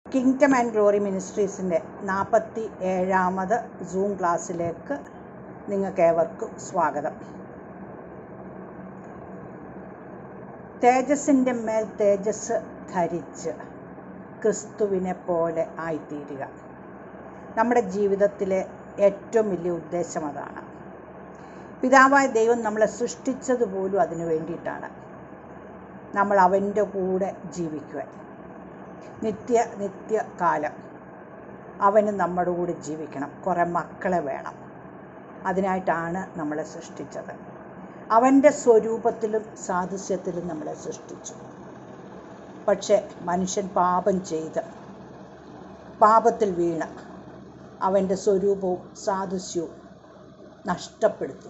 Kingdom and glory മിനിസ്ട്രീസിൻ്റെ നാൽപ്പത്തി ഏഴാമത് zoom ക്ലാസ്സിലേക്ക് നിങ്ങൾക്കേവർക്കും സ്വാഗതം തേജസ്സിൻ്റെ മേൽ തേജസ് ധരിച്ച് ക്രിസ്തുവിനെ പോലെ ആയിത്തീരുക നമ്മുടെ ജീവിതത്തിലെ ഏറ്റവും വലിയ ഉദ്ദേശം അതാണ് പിതാവായ ദൈവം നമ്മളെ സൃഷ്ടിച്ചത് പോലും അതിനു വേണ്ടിയിട്ടാണ് നമ്മൾ അവൻ്റെ കൂടെ ജീവിക്കുവാൻ നിത്യ നിത്യകാലം അവന് നമ്മുടെ കൂടെ ജീവിക്കണം കുറേ മക്കളെ വേണം അതിനായിട്ടാണ് നമ്മളെ സൃഷ്ടിച്ചത് അവൻ്റെ സ്വരൂപത്തിലും സാദൃശ്യത്തിലും നമ്മളെ സൃഷ്ടിച്ചു പക്ഷേ മനുഷ്യൻ പാപം ചെയ്ത് പാപത്തിൽ വീണ് അവൻ്റെ സ്വരൂപവും സാദൃശ്യവും നഷ്ടപ്പെടുത്തി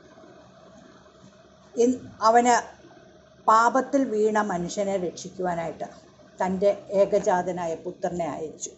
അവന് പാപത്തിൽ വീണ മനുഷ്യനെ രക്ഷിക്കുവാനായിട്ട് തൻ്റെ ഏകജാതനായ പുത്രനെ അയച്ചു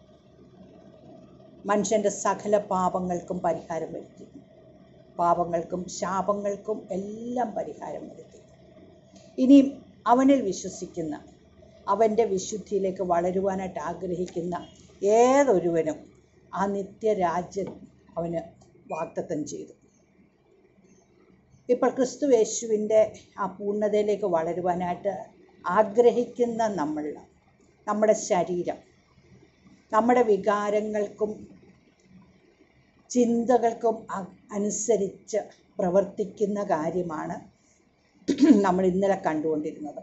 മനുഷ്യൻ്റെ സകല പാപങ്ങൾക്കും പരിഹാരം വരുത്തി പാപങ്ങൾക്കും ശാപങ്ങൾക്കും എല്ലാം പരിഹാരം വരുത്തി ഇനിയും അവനിൽ വിശ്വസിക്കുന്ന അവൻ്റെ വിശുദ്ധിയിലേക്ക് വളരുവാനായിട്ട് ആഗ്രഹിക്കുന്ന ഏതൊരുവനും ആ നിത്യരാജ്യം അവന് വാഗ്ദത്തം ചെയ്തു ഇപ്പോൾ ക്രിസ്തു യേശുവിൻ്റെ ആ പൂർണ്ണതയിലേക്ക് വളരുവാനായിട്ട് ആഗ്രഹിക്കുന്ന നമ്മൾ നമ്മുടെ ശരീരം നമ്മുടെ വികാരങ്ങൾക്കും ചിന്തകൾക്കും അനുസരിച്ച് പ്രവർത്തിക്കുന്ന കാര്യമാണ് നമ്മൾ ഇന്നലെ കണ്ടുകൊണ്ടിരുന്നത്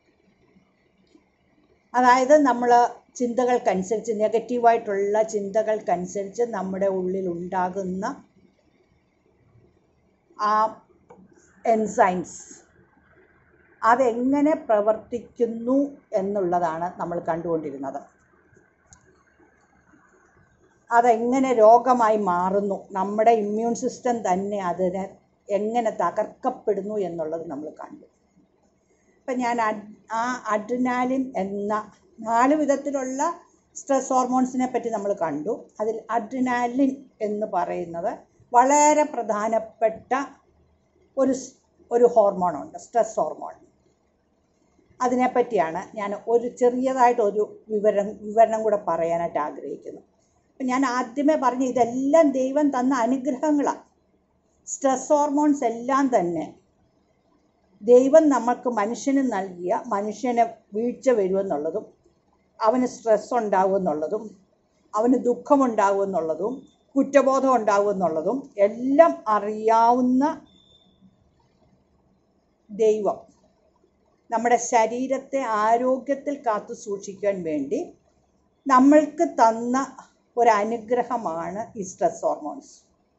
അതായത് നമ്മൾ ചിന്തകൾക്കനുസരിച്ച് നെഗറ്റീവായിട്ടുള്ള ചിന്തകൾക്കനുസരിച്ച് നമ്മുടെ ഉള്ളിൽ ഉണ്ടാകുന്ന ആ എൻസൈൻസ് അതെങ്ങനെ പ്രവർത്തിക്കുന്നു എന്നുള്ളതാണ് നമ്മൾ കണ്ടുകൊണ്ടിരുന്നത് അതെങ്ങനെ രോഗമായി മാറുന്നു നമ്മുടെ ഇമ്മ്യൂൺ സിസ്റ്റം തന്നെ അതിനെ എങ്ങനെ തകർക്കപ്പെടുന്നു എന്നുള്ളത് നമ്മൾ കണ്ടു ഇപ്പം ഞാൻ ആ അഡ്രിനാലിൻ എന്ന നാല് വിധത്തിലുള്ള സ്ട്രെസ് ഹോർമോൺസിനെ പറ്റി നമ്മൾ കണ്ടു അതിൽ അഡ്രിനാലിൻ എന്ന് പറയുന്നത് വളരെ പ്രധാനപ്പെട്ട ഒരു ഒരു ഹോർമോണുണ്ട് സ്ട്രെസ് ഹോർമോൺ അതിനെപ്പറ്റിയാണ് ഞാൻ ഒരു ചെറിയതായിട്ട് ഒരു വിവരം വിവരണം കൂടെ പറയാനായിട്ട് ആഗ്രഹിക്കുന്നു അപ്പം ഞാൻ ആദ്യമേ പറഞ്ഞ ഇതെല്ലാം ദൈവം തന്ന അനുഗ്രഹങ്ങളാണ് സ്ട്രെസ് ഹോർമോൺസ് എല്ലാം തന്നെ ദൈവം നമുക്ക് മനുഷ്യന് നൽകിയ മനുഷ്യന് വീഴ്ച വരുമെന്നുള്ളതും അവന് സ്ട്രെസ് ഉണ്ടാകുമെന്നുള്ളതും അവന് ദുഃഖമുണ്ടാകുമെന്നുള്ളതും കുറ്റബോധം ഉണ്ടാകുമെന്നുള്ളതും എല്ലാം അറിയാവുന്ന ദൈവം നമ്മുടെ ശരീരത്തെ ആരോഗ്യത്തിൽ കാത്തു സൂക്ഷിക്കാൻ വേണ്ടി നമ്മൾക്ക് തന്ന ഒരു അനുഗ്രഹമാണ് ഈ സ്ട്രെസ് ഹോർമോൺസ്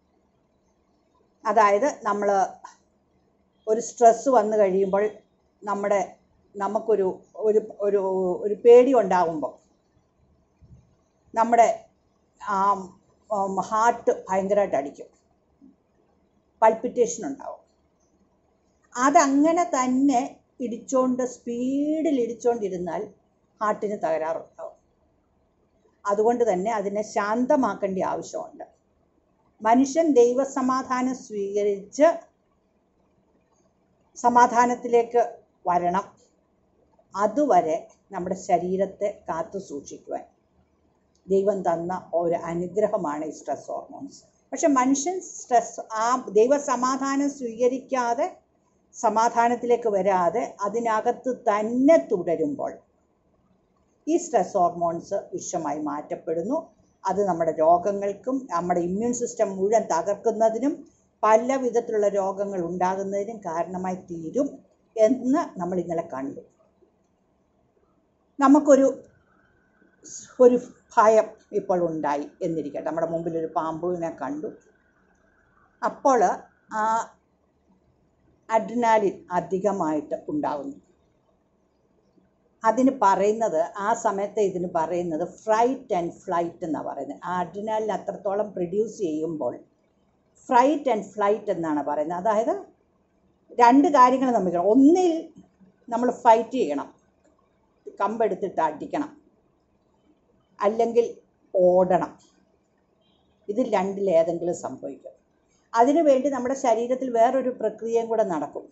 അതായത് നമ്മൾ ഒരു സ്ട്രെസ്സ് വന്നു കഴിയുമ്പോൾ നമ്മുടെ നമുക്കൊരു ഒരു ഒരു ഒരു പേടി ഉണ്ടാകുമ്പോൾ നമ്മുടെ ഹാർട്ട് ഭയങ്കരമായിട്ട് അടിക്കും പൾപ്പിറ്റേഷൻ ഉണ്ടാവും അതങ്ങനെ തന്നെ ഇടിച്ചോണ്ട് സ്പീഡിൽ ഇടിച്ചോണ്ടിരുന്നാൽ ഹാർട്ടിന് തകരാറുണ്ടാവും അതുകൊണ്ട് തന്നെ അതിനെ ശാന്തമാക്കേണ്ട ആവശ്യമുണ്ട് മനുഷ്യൻ ദൈവസമാധാനം സ്വീകരിച്ച് സമാധാനത്തിലേക്ക് വരണം അതുവരെ നമ്മുടെ ശരീരത്തെ കാത്തു സൂക്ഷിക്കുവാൻ ദൈവം തന്ന ഒരു അനുഗ്രഹമാണ് ഈ സ്ട്രെസ് ഹോർമോൺസ് പക്ഷെ മനുഷ്യൻ സ്ട്രെസ് ആ ദൈവസമാധാനം സ്വീകരിക്കാതെ സമാധാനത്തിലേക്ക് വരാതെ അതിനകത്ത് തന്നെ തുടരുമ്പോൾ ഈ സ്ട്രെസ് ഹോർമോൺസ് വിഷമായി മാറ്റപ്പെടുന്നു അത് നമ്മുടെ രോഗങ്ങൾക്കും നമ്മുടെ ഇമ്മ്യൂൺ സിസ്റ്റം മുഴുവൻ തകർക്കുന്നതിനും പല വിധത്തിലുള്ള രോഗങ്ങൾ ഉണ്ടാകുന്നതിനും കാരണമായി തീരും എന്ന് നമ്മൾ ഇന്നലെ കണ്ടു നമുക്കൊരു ഒരു ഭയം ഇപ്പോൾ ഉണ്ടായി എന്നിരിക്കട്ടെ നമ്മുടെ മുമ്പിൽ ഒരു പാമ്പുവിനെ കണ്ടു അപ്പോൾ ആ അഡ്രിനാലിൻ അധികമായിട്ട് ഉണ്ടാകുന്നു അതിന് പറയുന്നത് ആ സമയത്ത് ഇതിന് പറയുന്നത് ഫ്രൈറ്റ് ആൻഡ് ഫ്ലൈറ്റ് എന്നാണ് പറയുന്നത് ആ അഡ്രിനാലിൻ അത്രത്തോളം പ്രൊഡ്യൂസ് ചെയ്യുമ്പോൾ ഫ്രൈറ്റ് ആൻഡ് ഫ്ലൈറ്റ് എന്നാണ് പറയുന്നത് അതായത് രണ്ട് കാര്യങ്ങൾ നമുക്ക് ഒന്നിൽ നമ്മൾ ഫൈറ്റ് ചെയ്യണം കമ്പെടുത്തിട്ട് അടിക്കണം അല്ലെങ്കിൽ ഓടണം ഇതിൽ രണ്ടിലേതെങ്കിലും സംഭവിക്കും അതിനു വേണ്ടി നമ്മുടെ ശരീരത്തിൽ വേറൊരു പ്രക്രിയയും കൂടെ നടക്കും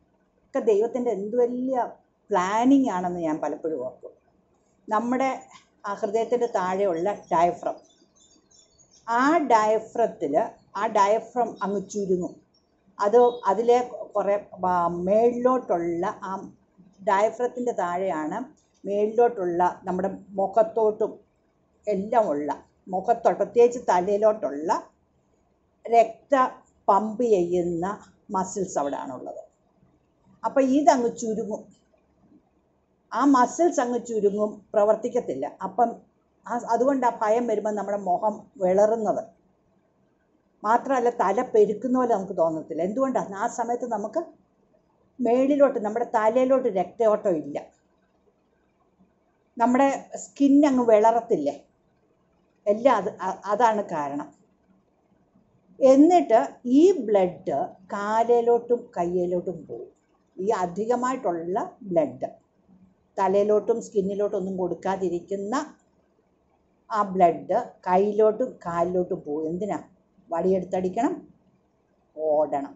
ഒക്കെ ദൈവത്തിൻ്റെ എന്ത് വലിയ പ്ലാനിങ് ആണെന്ന് ഞാൻ പലപ്പോഴും ഓർക്കും നമ്മുടെ ആ ഹൃദയത്തിൻ്റെ താഴെയുള്ള ഡയഫ്രം ആ ഡയഫ്രത്തിൽ ആ ഡയഫ്രം അങ്ങ് ചുരുങ്ങും അത് അതിലെ കുറേ ബ- മേളിലോട്ടുള്ള ആ ഡയഫ്രത്തിൻ്റെ താഴെയാണ് മേളിലോട്ടുള്ള നമ്മുടെ മുഖത്തോട്ടും എല്ലാം ഉള്ള മുഖത്തോ പ്രത്യേകിച്ച് തലയിലോട്ടുള്ള രക്ത പമ്പ് ചെയ്യുന്ന മസിൽസ് അവിടെയാണുള്ളത് അപ്പോൾ ഇതങ്ങ് ചുരുങ്ങും ആ മസിൽസ് അങ്ങ് ചുരുങ്ങും പ്രവർത്തിക്കത്തില്ല അപ്പം ആ അതുകൊണ്ട് ആ ഭയം വരുമ്പോൾ നമ്മുടെ മുഖം വിളറുന്നത് മാത്രമല്ല തല പെരുക്കുന്ന പോലെ നമുക്ക് തോന്നത്തില്ല എന്തുകൊണ്ടാണ് ആ സമയത്ത് നമുക്ക് മേളിലോട്ട് നമ്മുടെ തലയിലോട്ട് രക്തയോട്ടം ഇല്ല നമ്മുടെ സ്കിൻ അങ്ങ് വിളറത്തില്ലേ എല്ലാം അത് അ- അതാണ് കാരണം എന്നിട്ട് ഈ ബ്ലഡ് കാലയിലോട്ടും കയ്യിലോട്ടും പോകും ഈ അധികമായിട്ടുള്ള ബ്ലഡ് തലയിലോട്ടും സ്കിന്നിലോട്ടും ഒന്നും കൊടുക്കാതിരിക്കുന്ന ആ ബ്ലഡ് കയ്യിലോട്ടും കാലിലോട്ടും പോകും എന്തിനാ വടിയെടുത്തടിക്കണം ഓടണം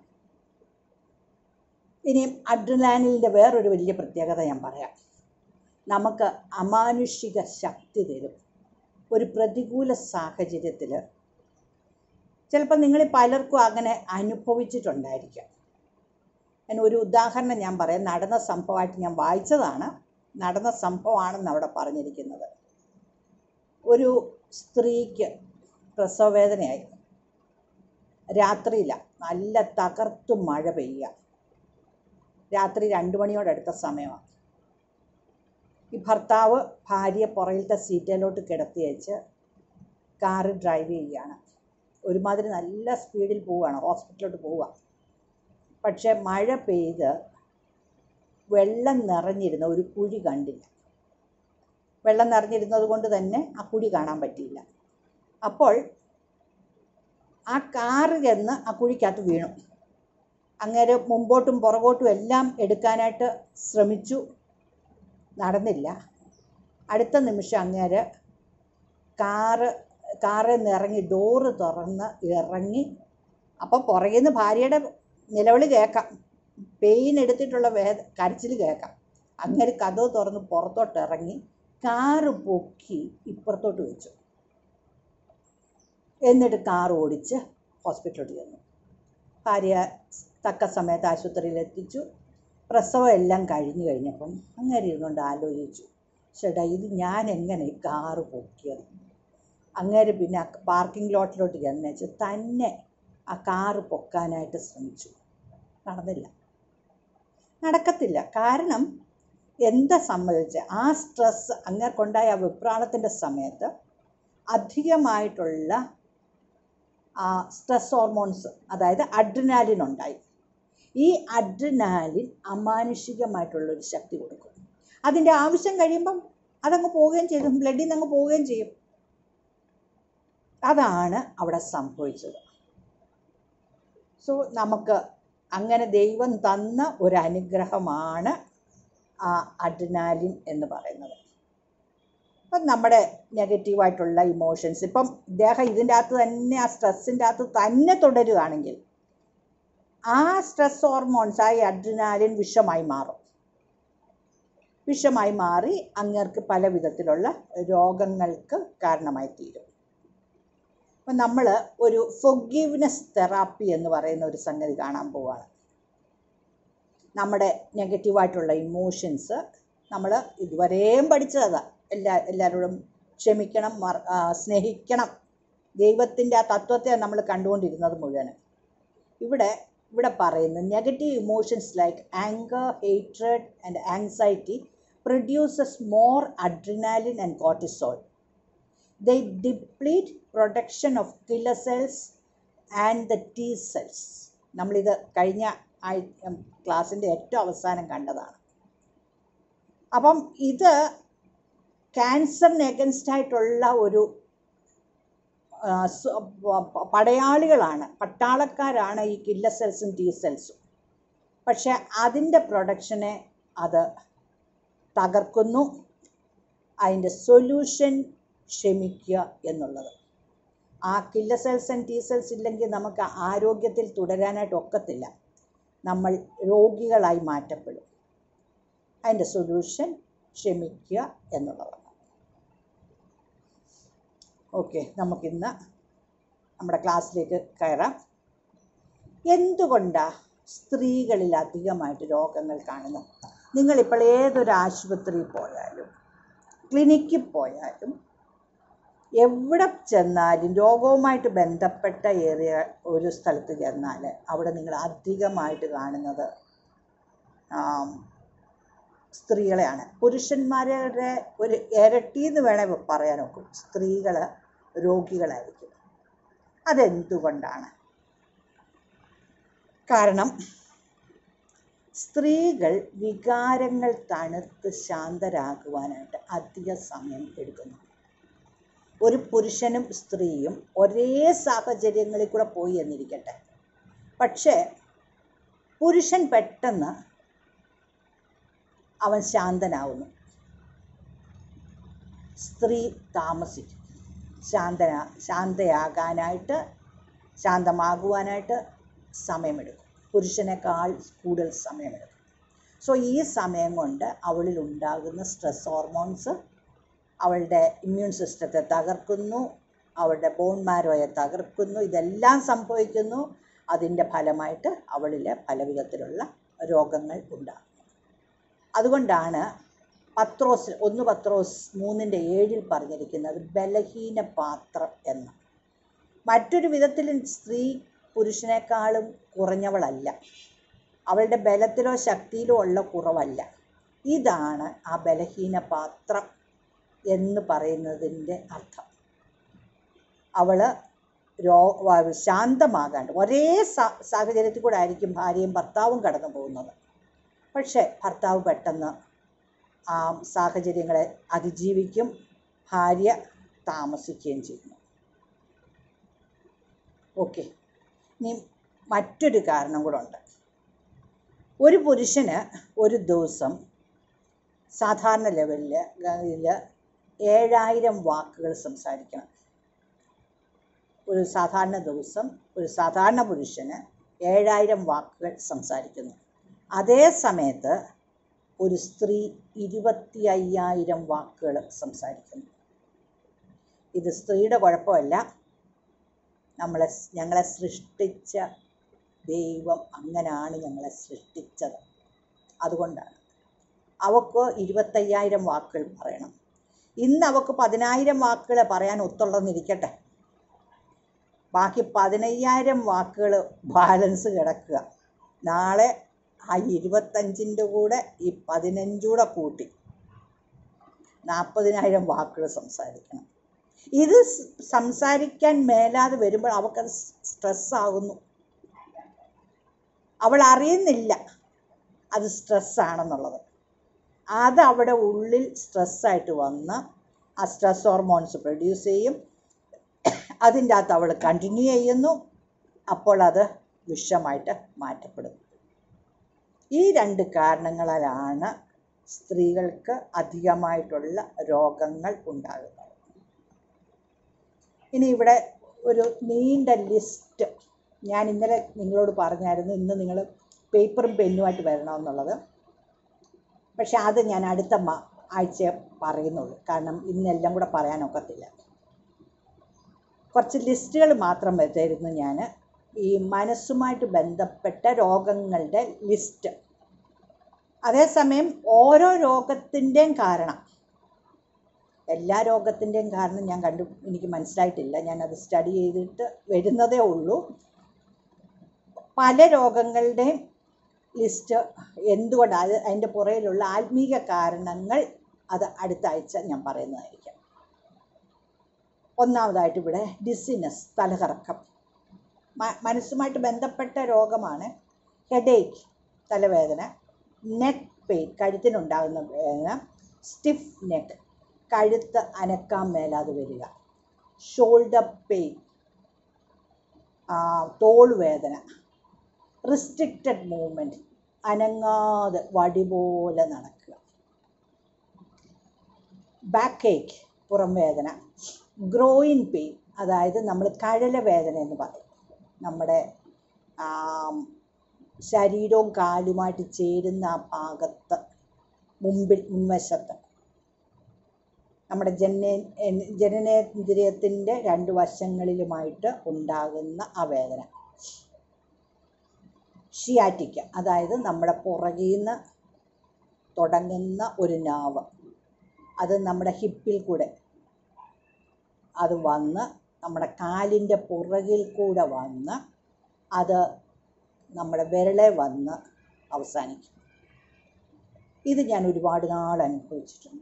ഇനിയും അഡ്രിനാലിൻ്റെ വേറൊരു വലിയ പ്രത്യേകത ഞാൻ പറയാം നമുക്ക് അമാനുഷിക ശക്തി തരും ഒരു പ്രതികൂല സാഹചര്യത്തിൽ ചിലപ്പോൾ നിങ്ങൾ പലർക്കും അങ്ങനെ അനുഭവിച്ചിട്ടുണ്ടായിരിക്കാം അതിന് ഒരു ഉദാഹരണം ഞാൻ പറയാം നടന്ന സംഭവമായിട്ട് ഞാൻ വായിച്ചതാണ് നടന്ന സംഭവമാണെന്ന് അവിടെ പറഞ്ഞിരിക്കുന്നത് ഒരു സ്ത്രീക്ക് പ്രസവവേദനയായി രാത്രിയില്ല നല്ല തകർത്തു മഴ പെയ്യുക രാത്രി രണ്ട് മണിയോടടുത്ത സമയമാണ് ഈ ഭർത്താവ് ഭാര്യയെ പുറകിലത്തെ സീറ്റിലോട്ട് കിടത്തി വെച്ച് കാറ് ഡ്രൈവ് ചെയ്യുകയാണ് ഒരുമാതിരി നല്ല സ്പീഡിൽ പോവുകയാണ് ഹോസ്പിറ്റലിലോട്ട് പോവുക പക്ഷേ മഴ പെയ്ത് വെള്ളം നിറഞ്ഞിരുന്ന ഒരു കുഴി കണ്ടില്ല വെള്ളം നിറഞ്ഞിരുന്നത് കൊണ്ട് തന്നെ ആ കുഴി കാണാൻ പറ്റിയില്ല അപ്പോൾ ആ കാറ് ചെന്ന് ആ കുഴിക്കകത്ത് വീണു അങ്ങേര് മുമ്പോട്ടും പുറകോട്ടും എല്ലാം എടുക്കാനായിട്ട് ശ്രമിച്ചു നടന്നില്ല അടുത്ത നിമിഷം അങ്ങേര് കാറ് കാറിൽ നിന്ന് ഇറങ്ങി ഡോറ് തുറന്ന് ഇറങ്ങി അപ്പം പുറകിൽ നിന്ന് ഭാര്യയുടെ നിലവിളി കേൾക്കാം പെയിൻ എടുത്തിട്ടുള്ള വേദ കരച്ചിൽ കേൾക്കാം അങ്ങനെ കഥവ് തുറന്ന് പുറത്തോട്ട് ഇറങ്ങി കാറ് പൊക്കി ഇപ്പുറത്തോട്ട് വെച്ചു എന്നിട്ട് കാർ ഓടിച്ച് ഹോസ്പിറ്റലിൽ ചെന്നു ഭാര്യ തക്ക സമയത്ത് ആശുപത്രിയിൽ എത്തിച്ചു പ്രസവം എല്ലാം കഴിഞ്ഞു കഴിഞ്ഞപ്പം അങ്ങനെ ഇരുന്നുകൊണ്ട് ആലോചിച്ചു ചേട്ടാ ഇത് ഞാൻ എങ്ങനെ ഈ കാറ് പൊക്കിയത് അങ്ങേര് പിന്നെ ആ പാർക്കിംഗ് ലോട്ടിലോട്ട് ചെന്നേച്ച് തന്നെ ആ കാറ് പൊക്കാനായിട്ട് ശ്രമിച്ചു നടന്നില്ല നടക്കത്തില്ല കാരണം എന്താ സംബന്ധിച്ച് ആ സ്ട്രെസ് അങ്ങേർക്കുണ്ടായ ആ വെപ്രാളത്തിൻ്റെ സമയത്ത് അധികമായിട്ടുള്ള ആ സ്ട്രെസ് ഹോർമോൺസ് അതായത് അഡ്രിനാലിൻ ഉണ്ടായി ഈ അഡ്രിനാലിൻ അമാനുഷികമായിട്ടുള്ളൊരു ശക്തി കൊടുക്കും അതിൻ്റെ ആവശ്യം കഴിയുമ്പം അതങ്ങ് പോവുകയും ചെയ്യും ബ്ലഡിൽ നിന്ന് അങ്ങ് പോവുകയും ചെയ്യും അതാണ് അവിടെ സംഭവിച്ചത് സോ നമുക്ക് അങ്ങനെ ദൈവം തന്ന ഒരു അനുഗ്രഹമാണ് ആ അഡ്രിനാലിൻ എന്ന് പറയുന്നത് അപ്പം നമ്മുടെ നെഗറ്റീവായിട്ടുള്ള ഇമോഷൻസ് ഇപ്പം ഇദ്ദേഹം ഇതിൻ്റെ അകത്ത് തന്നെ ആ സ്ട്രെസ്സിൻ്റെ അകത്ത് തന്നെ തുടരുകയാണെങ്കിൽ ആ സ്ട്രെസ് ഹോർമോൺസ് ആ അഡ്രിനാലിൻ വിഷമായി മാറും വിഷമായി മാറി അങ്ങേർക്ക് പല വിധത്തിലുള്ള രോഗങ്ങൾക്ക് കാരണമായി തീരും അപ്പം നമ്മൾ ഒരു ഫൊഗീവ്നെസ് തെറാപ്പി എന്ന് പറയുന്ന ഒരു സംഗതി കാണാൻ പോവുകയാണ് നമ്മുടെ നെഗറ്റീവായിട്ടുള്ള ഇമോഷൻസ് നമ്മൾ ഇതുവരെയും പഠിച്ചതാണ് എല്ലാ എല്ലാവരോടും ക്ഷമിക്കണം മറ- ആ, സ്നേഹിക്കണം ദൈവത്തിൻ്റെ ആ തത്വത്തെ നമ്മൾ കണ്ടുകൊണ്ടിരുന്നത് മുഴുവൻ ഇവിടെ ഇവിടെ പറയുന്നു negative emotions like anger hatred and anxiety produces more adrenaline and cortisol they deplete production of killer cells and the T cells. നമ്മളിത് കഴിഞ്ഞ ക്ലാസ്സിൻ്റെ ഏറ്റവും അവസാനം കണ്ടതാണ് അപ്പം ഇത് ക്യാൻസറിന് എഗൻസ്റ്റ് ആയിട്ടുള്ള ഒരു ആ, സ്വ- പ- പടയാളികളാണ് പട്ടാളക്കാരാണ് ഈ കില്ല സെൽസും ടി സെൽസും പക്ഷെ അതിൻ്റെ പ്രൊഡക്ഷനെ അത് തകർക്കുന്നു അതിൻ്റെ സൊല്യൂഷൻ ക്ഷമിക്കുക എന്നുള്ളത് ആ killer cells and T cells ഇല്ലെങ്കിൽ നമുക്ക് ആരോഗ്യത്തിൽ തുടരാനായിട്ട് ഒക്കത്തില്ല നമ്മൾ രോഗികളായി മാറ്റപ്പെടും അതിൻ്റെ സൊല്യൂഷൻ ക്ഷമിക്കുക എന്നുള്ളതാണ് ഓക്കെ നമുക്കിന്ന് നമ്മുടെ ക്ലാസ്സിലേക്ക് കയറാം എന്തുകൊണ്ടാണ് സ്ത്രീകളിൽ അധികമായിട്ട് രോഗങ്ങൾ കാണുന്നത് നിങ്ങളിപ്പോൾ ഏതൊരു ആശുപത്രിയിൽ പോയാലും ക്ലിനിക്കിൽ പോയാലും എവിടെ ചെന്നാലും രോഗവുമായിട്ട് ബന്ധപ്പെട്ട ഏറിയ ഒരു സ്ഥലത്ത് ചെന്നാൽ അവിടെ നിങ്ങൾ അധികമായിട്ട് കാണുന്നത് ആം, സ്ത്രീകളെയാണ് പുരുഷന്മാരുടെ ഒരു ഇരട്ടി എന്ന് വേണേൽ പറയാൻ ഒക്കും സ്ത്രീകൾ രോഗികളായിരിക്കും അതെന്തുകൊണ്ടാണ് കാരണം സ്ത്രീകൾ വികാരങ്ങൾ തണുത്ത് ശാന്തരാകുവാനായിട്ട് അധിക സമയം എടുക്കുന്നു ഒരു പുരുഷനും സ്ത്രീയും ഒരേ സാഹചര്യങ്ങളിൽ കൂടെ പോയി എന്നിരിക്കട്ടെ പക്ഷേ പുരുഷൻ പെട്ടെന്ന് അവൻ ശാന്തനാവുന്നു സ്ത്രീ താമസിക്കും ശാന്തന ശാന്തയാകാനായിട്ട് ശാന്തമാകുവാനായിട്ട് സമയമെടുക്കും പുരുഷനേക്കാൾ കൂടുതൽ സമയമെടുക്കും സോ ഈ സമയം കൊണ്ട് അവളിൽ ഉണ്ടാകുന്ന സ്ട്രെസ് ഹോർമോൺസ് അവളുടെ ഇമ്മ്യൂൺ സിസ്റ്റത്തെ തകർക്കുന്നു അവളുടെ ബോൺ മാരോയെ തകർക്കുന്നു ഇതെല്ലാം സംഭവിക്കുന്നു അതിൻ്റെ ഫലമായിട്ട് അവളിൽ പല വിധത്തിലുള്ള രോഗങ്ങൾ ഉണ്ടാകുന്നു അതുകൊണ്ടാണ് പത്രോസ് ഒന്ന് പത്രോസ് മൂന്നിൻ്റെ ഏഴിൽ പറഞ്ഞിരിക്കുന്നത് ബലഹീന പാത്രം എന്ന് മറ്റൊരു വിധത്തിൽ സ്ത്രീ പുരുഷനേക്കാളും കുറഞ്ഞവളല്ല അവളുടെ ബലത്തിലോ ശക്തിയിലോ ഉള്ള കുറവല്ല ഇതാണ് ആ ബലഹീന പാത്രം എന്ന് പറയുന്നതിൻ്റെ അർത്ഥം അവൾ രോ വ- ശാന്തമാകാണ്ട് ഒരേ സാ- സാഹചര്യത്തിൽ കൂടെ ആയിരിക്കും ഭാര്യയും ഭർത്താവും കടന്നു പോകുന്നത് പക്ഷേ ഭർത്താവ് പെട്ടെന്ന് ആ സാഹചര്യങ്ങളെ അതിജീവിക്കും ഭാര്യ താമസിക്കുകയും ചെയ്യുന്നു ഓക്കെ ഇനി മറ്റൊരു കാരണം കൂടെ ഉണ്ട് ഒരു പുരുഷന് ഒരു ദിവസം സാധാരണ ലെവലിൽ ഇതിൽ ഏഴായിരം വാക്കുകൾ സംസാരിക്കണം ഒരു സാധാരണ ദിവസം ഒരു സാധാരണ പുരുഷന് ഏഴായിരം വാക്കുകൾ സംസാരിക്കുന്നു അതേ സമയത്ത് ഒരു സ്ത്രീ ഇരുപത്തി അയ്യായിരം വാക്കുകൾ സംസാരിക്കുന്നു ഇത് സ്ത്രീയുടെ കുഴപ്പമല്ല നമ്മളെ ഞങ്ങളെ സൃഷ്ടിച്ച ദൈവം അങ്ങനെയാണ് ഞങ്ങളെ സൃഷ്ടിച്ചത് അതുകൊണ്ടാണ് അവൾക്ക് ഇരുപത്തയ്യായിരം വാക്കുകൾ പറയണം ഇന്ന് അവൾക്ക് പതിനായിരം വാക്കുകൾ പറയാൻ ഒത്തുള്ളതെന്നിരിക്കട്ടെ ബാക്കി പതിനയ്യായിരം വാക്കുകൾ ബാലൻസ് കിടക്കുക നാളെ ആ ഇരുപത്തഞ്ചിൻ്റെ കൂടെ ഈ പതിനഞ്ചൂടെ കൂട്ടി നാൽപ്പതിനായിരം വാക്കുകൾ സംസാരിക്കണം ഇത് സ് സംസാരിക്കാൻ മേലാതെ വരുമ്പോൾ അവൾക്കത് സ്ട്രെസ്സാകുന്നു അവൾ അറിയുന്നില്ല അത് സ്ട്രെസ്സാണെന്നുള്ളത് അത് അവിടെ ഉള്ളിൽ സ്ട്രെസ്സായിട്ട് വന്ന് ആ സ്ട്രെസ് ഹോർമോൺസ് പ്രൊഡ്യൂസ് ചെയ്യും അതിൻ്റെ അകത്ത് അവൾ കണ്ടിന്യൂ ചെയ്യുന്നു അപ്പോൾ അത് വിഷമായിട്ട് മാറ്റപ്പെടുന്നു ഈ രണ്ട് കാരണങ്ങളാലാണ് സ്ത്രീകൾക്ക് അധികമായിട്ടുള്ള രോഗങ്ങൾ ഉണ്ടാകുന്നത് ഇനി ഇവിടെ ഒരു നീണ്ട ലിസ്റ്റ് ഞാൻ ഇന്നലെ നിങ്ങളോട് പറഞ്ഞായിരുന്നു ഇന്ന് നിങ്ങൾ പേപ്പറും പെന്നുമായിട്ട് വരണമെന്നുള്ളത് പക്ഷെ അത് ഞാൻ അടുത്ത മാ ആഴ്ച പറയുന്നുള്ളൂ കാരണം ഇന്നെല്ലാം കൂടെ പറയാനൊക്കത്തില്ല കുറച്ച് ലിസ്റ്റുകൾ മാത്രം തരുന്നു ഞാൻ ഈ മനസ്സുമായിട്ട് ബന്ധപ്പെട്ട രോഗങ്ങളുടെ ലിസ്റ്റ് അതേസമയം ഓരോ രോഗത്തിൻ്റെയും കാരണം എല്ലാ രോഗത്തിൻ്റെയും കാരണം ഞാൻ കണ്ടു എനിക്ക് മനസ്സിലായിട്ടില്ല ഞാനത് സ്റ്റഡി ചെയ്തിട്ട് വരുന്നതേ ഉള്ളൂ പല രോഗങ്ങളുടെയും ലിസ്റ്റ് എന്തുകൊണ്ട് അത് അതിൻ്റെ പുറയിലുള്ള ആത്മീക കാരണങ്ങൾ അത് അടുത്ത ആഴ്ച ഞാൻ പറയുന്നതായിരിക്കും ഒന്നാമതായിട്ട് ഇവിടെ ഡിസിനസ് തലകറക്കം മ- മനസ്സുമായിട്ട് ബന്ധപ്പെട്ട രോഗമാണ് ഹെഡേക്ക് തലവേദന നെക്ക് പെയിൻ കഴുത്തിനുണ്ടാകുന്ന വേദന സ്റ്റിഫ് നെക്ക് കഴുത്ത് അനക്കാൻ മേലാതെ വരിക ഷോൾഡർ പെയിൻ തോൾ വേദന റിസ്ട്രിക്റ്റഡ് മൂവ്മെൻറ്റ് അനങ്ങാതെ വടി പോലെ നടക്കുക ബാക്ക് ഏക്ക് പുറം വേദന ഗ്രോയിൻ പെയിൻ അതായത് നമ്മൾ കഴല വേദന എന്ന് പറയും നമ്മുടെ ആം, ശരീരവും കാലുമായിട്ട് ചേരുന്ന ആ ഭാഗത്ത് മുമ്പിൽ മുൻവശത്ത് നമ്മുടെ ജനനേ ജനനേന്ദ്രിയത്തിൻ്റെ രണ്ട് വശങ്ങളിലുമായിട്ട് ഉണ്ടാകുന്ന ആ വേദന ഷിയാറ്റിക്ക അതായത് നമ്മുടെ പുറകിൽ നിന്ന് തുടങ്ങുന്ന ഒരു നാവ് അത് നമ്മുടെ ഹിപ്പിൽ കൂടെ അത് വന്ന് നമ്മുടെ കാലിൻ്റെ പുറകിൽ കൂടെ വന്ന് അത് നമ്മുടെ വിരളെ വന്ന് അവസാനിക്കും ഇത് ഞാൻ ഒരുപാട് നാൾ അനുഭവിച്ചിട്ടുണ്ട്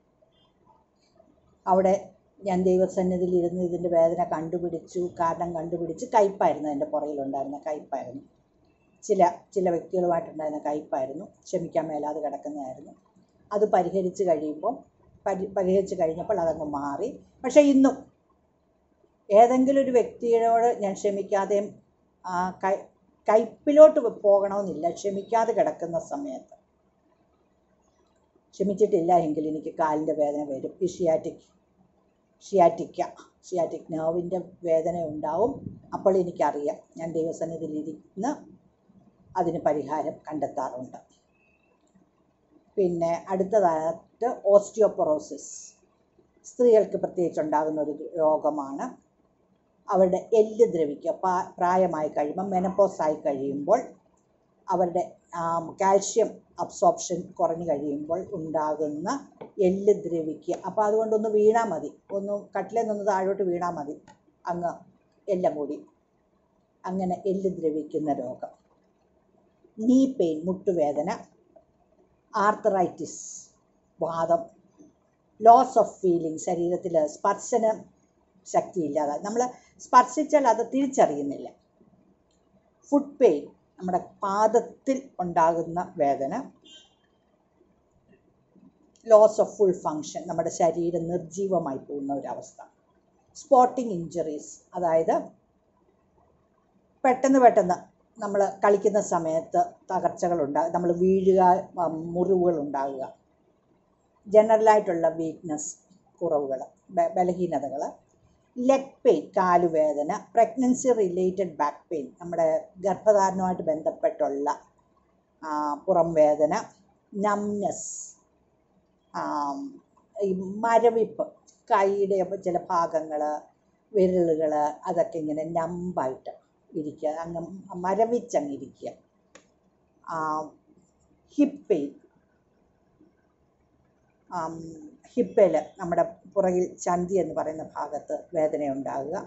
അവിടെ ഞാൻ ദൈവസന്നിധിയിൽ ഇരുന്ന് ഇതിൻ്റെ വേദന കണ്ടുപിടിച്ചു കാരണം കണ്ടുപിടിച്ച് കയ്പായിരുന്നു എൻ്റെ പുറകിലുണ്ടായിരുന്ന കയ്പായിരുന്നു ചില ചില വ്യക്തികളുമായിട്ടുണ്ടായിരുന്ന കയ്പായിരുന്നു ക്ഷമിക്കാൻ മേലാതെ കിടക്കുന്നതായിരുന്നു അത് പരിഹരിച്ച് കഴിയുമ്പോൾ പരി പരിഹരിച്ച് കഴിഞ്ഞപ്പോൾ അതങ്ങ് മാറി പക്ഷേ ഇന്നും ഏതെങ്കിലും ഒരു വ്യക്തിയോട് ഞാൻ ക്ഷമിക്കാതെയും ആ കൈ കയ്പിലോട്ട് പോകണമെന്നില്ല ക്ഷമിക്കാതെ കിടക്കുന്ന സമയത്ത് ക്ഷമിച്ചിട്ടില്ല എങ്കിൽ എനിക്ക് കാലിൻ്റെ വേദന വരും ഈ ഷിയാറ്റിക് ഷിയാറ്റിക്ക ഷിയാറ്റിക് nerve വേദന ഉണ്ടാവും അപ്പോൾ എനിക്കറിയാം ഞാൻ ദൈവസന്നിധിയിലിരുന്ന് അതിന് പരിഹാരം കണ്ടെത്താറുണ്ട് പിന്നെ അടുത്തതായിട്ട് ഓസ്റ്റിയോപൊറോസിസ് സ്ത്രീകൾക്ക് പ്രത്യേകിച്ച് ഉണ്ടാകുന്ന ഒരു രോഗമാണ് അവരുടെ എല്ല് ദ്രവിക്കുക പ്രാ- പ്രായമായി കഴിയുമ്പോൾ മെനപ്പോസ് ആയി കഴിയുമ്പോൾ അവരുടെ കാൽഷ്യം അബ്സോർപ്ഷൻ കുറഞ്ഞു കഴിയുമ്പോൾ ഉണ്ടാകുന്ന എല്ല് ദ്രവിക്കുക അപ്പോൾ അതുകൊണ്ടൊന്ന് വീണാൽ മതി ഒന്ന് കട്ടിലേൽ നിന്ന് താഴോട്ട് വീണാൽ മതി അങ്ങ് എല്ലാം കൂടി അങ്ങനെ എല്ല് ദ്രവിക്കുന്ന രോഗം നീ പെയിൻ മുട്ടുവേദന ആർത്തറൈറ്റിസ് വാദം ലോസ് ഓഫ് ഫീലിംഗ് ശരീരത്തിൽ സ്പർശന ശക്തിയില്ലാതെ നമ്മൾ സ്പർശിച്ചാൽ അത് തിരിച്ചറിയുന്നില്ല ഫുഡ് പെയിൻ നമ്മുടെ പാദത്തിൽ ഉണ്ടാകുന്ന വേദന ലോസ് ഓഫ് ഫുൾ ഫങ്ഷൻ നമ്മുടെ ശരീരം നിർജീവമായി പോകുന്ന ഒരവസ്ഥ സ്പോട്ടിംഗ് ഇഞ്ചറീസ് അതായത് പെട്ടെന്ന് പെട്ടെന്ന് നമ്മൾ കളിക്കുന്ന സമയത്ത് തകർച്ചകൾ ഉണ്ടാകുക നമ്മൾ വീഴുക ഉം, മുറിവുകൾ ഉണ്ടാകുക ജനറലായിട്ടുള്ള വീക്ക്നെസ് കുറവുകൾ ബലഹീനതകൾ ലെഗ് പെയിൻ കാലുവേദന പ്രഗ്നൻസി റിലേറ്റഡ് ബാക്ക് പെയിൻ നമ്മുടെ ഗർഭധാരണവുമായിട്ട് ബന്ധപ്പെട്ടുള്ള ആ, പുറം വേദന നംനെസ് ഈ മരവിപ്പ് കൈയുടെ ചില ഭാഗങ്ങൾ വിരലുകൾ അതൊക്കെ ഇങ്ങനെ നമ്പായിട്ട് ഇരിക്കുക അങ്ങ് മരവിച്ചങ്ങ് ഇരിക്കുക ഹിപ്പ് പെയിൻ ഹിപ്പയിൽ നമ്മുടെ പുറകിൽ ചന്തി എന്ന് പറയുന്ന ഭാഗത്ത് വേദനയുണ്ടാകുക